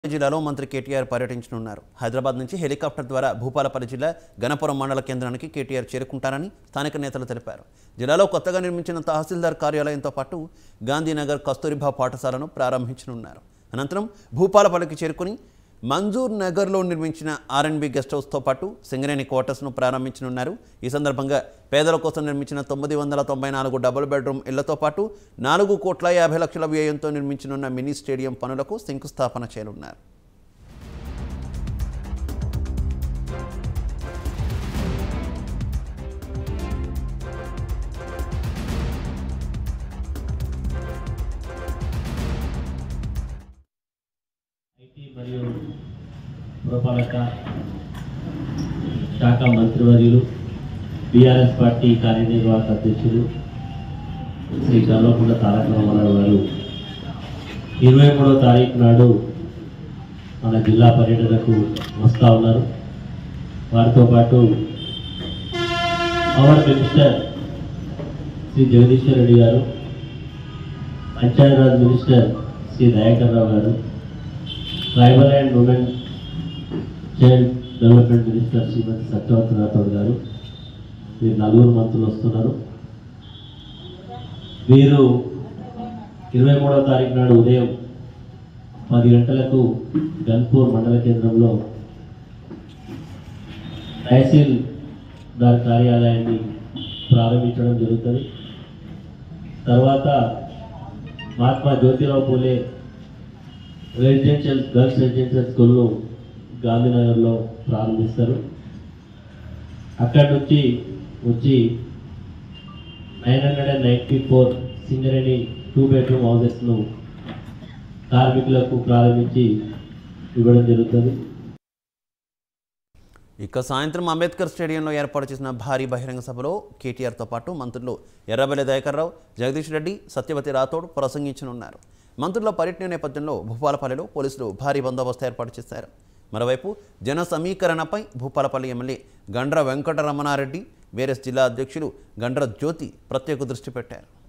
జిల్లాలో మంత్రి కేటీఆర్ పర్యటించనున్నారు హైదరాబాద్ నుంచి హెలికాప్టర్ ద్వారా భూపాలపల్లి జిల్లా గణపురం మండల కేంద్రానికి కేటీఆర్ చేరుకుంటారని స్థానిక నేతలు తెలిపారు జిల్లాలో కొత్తగా నిర్మించిన తహసీల్దార్ కార్యాలయంతో పాటు గాంధీనగర్ కస్తూరిబా పాఠశాలను ప్రారంభించనున్నారు అనంతరం భూపాలపల్లికి చేరుకుని మంజూర్ నగర్లో నిర్మించిన ఆర్ఎన్బి గెస్ట్ హౌస్తో పాటు సింగరేణి క్వార్టర్స్ను ప్రారంభించనున్నారు ఈ సందర్భంగా పేదల కోసం నిర్మించిన తొమ్మిది వందల తొంభై నాలుగు డబుల్ బెడ్రూమ్ ఇళ్లతో పాటు నాలుగు కోట్ల యాభై లక్షల వ్యయంతో నిర్మించనున్న మినీ స్టేడియం పనులకు శంకుస్థాపన చేయనున్నారు ఐటీ మరియు పురపాలక శాఖ మంత్రివర్యులు బీఆర్ఎస్ పార్టీ కార్యనిర్వాహక అధ్యక్షులు శ్రీ కల్వకుంట్ల తారక రామారావు గారు ఇరవై మూడవ తారీఖు నాడు మన జిల్లా పర్యటనకు వస్తూ ఉన్నారు వారితో పాటు పవర్ మినిస్టర్ శ్రీ జగదీశ్వర్ రెడ్డి గారు పంచాయతీరాజ్ మినిస్టర్ శ్రీ దయాకర్ రావు గారు tribal and women child development minister Shrimati Satyavathi Rathod గారు వీరు నలుగురు మంత్రులు వస్తున్నారు వీరు ఇరవై మూడవ తారీఖు నాడు ఉదయం పది గంటలకు గన్పూర్ మండల కేంద్రంలో తహసీల్ దాని కార్యాలయాన్ని ప్రారంభించడం జరుగుతుంది తర్వాత Mahatma Jyotirao Phule residential girls residential స్కూల్ను గాంధీనగర్లో ప్రారంభిస్తారు అక్కడి నుంచి వచ్చి nine hundred and ninety four Singareni two bedroom హౌసెస్ను కార్మికులకు ప్రారంభించి ఇవ్వడం జరుగుతుంది ఇక సాయంత్రం అంబేద్కర్ స్టేడియంలో ఏర్పాటు చేసిన భారీ బహిరంగ సభలో కేటీఆర్తో పాటు మంత్రులు ఎర్రబెల్లి దయాకర్రావు జగదీష్ రెడ్డి సత్యవతి రాథోడ్ ప్రసంగించనున్నారు మంత్రుల పర్యటన నేపథ్యంలో భూపాలపల్లిలో పోలీసులు భారీ బందోబస్తు ఏర్పాటు చేశారు మరోవైపు జన సమీకరణపై భూపాలపల్లి ఎమ్మెల్యే గండ్ర వెంకటరమణారెడ్డి వేరేస్ జిల్లా అధ్యక్షులు గండ్ర జ్యోతి ప్రత్యేక దృష్టి పెట్టారు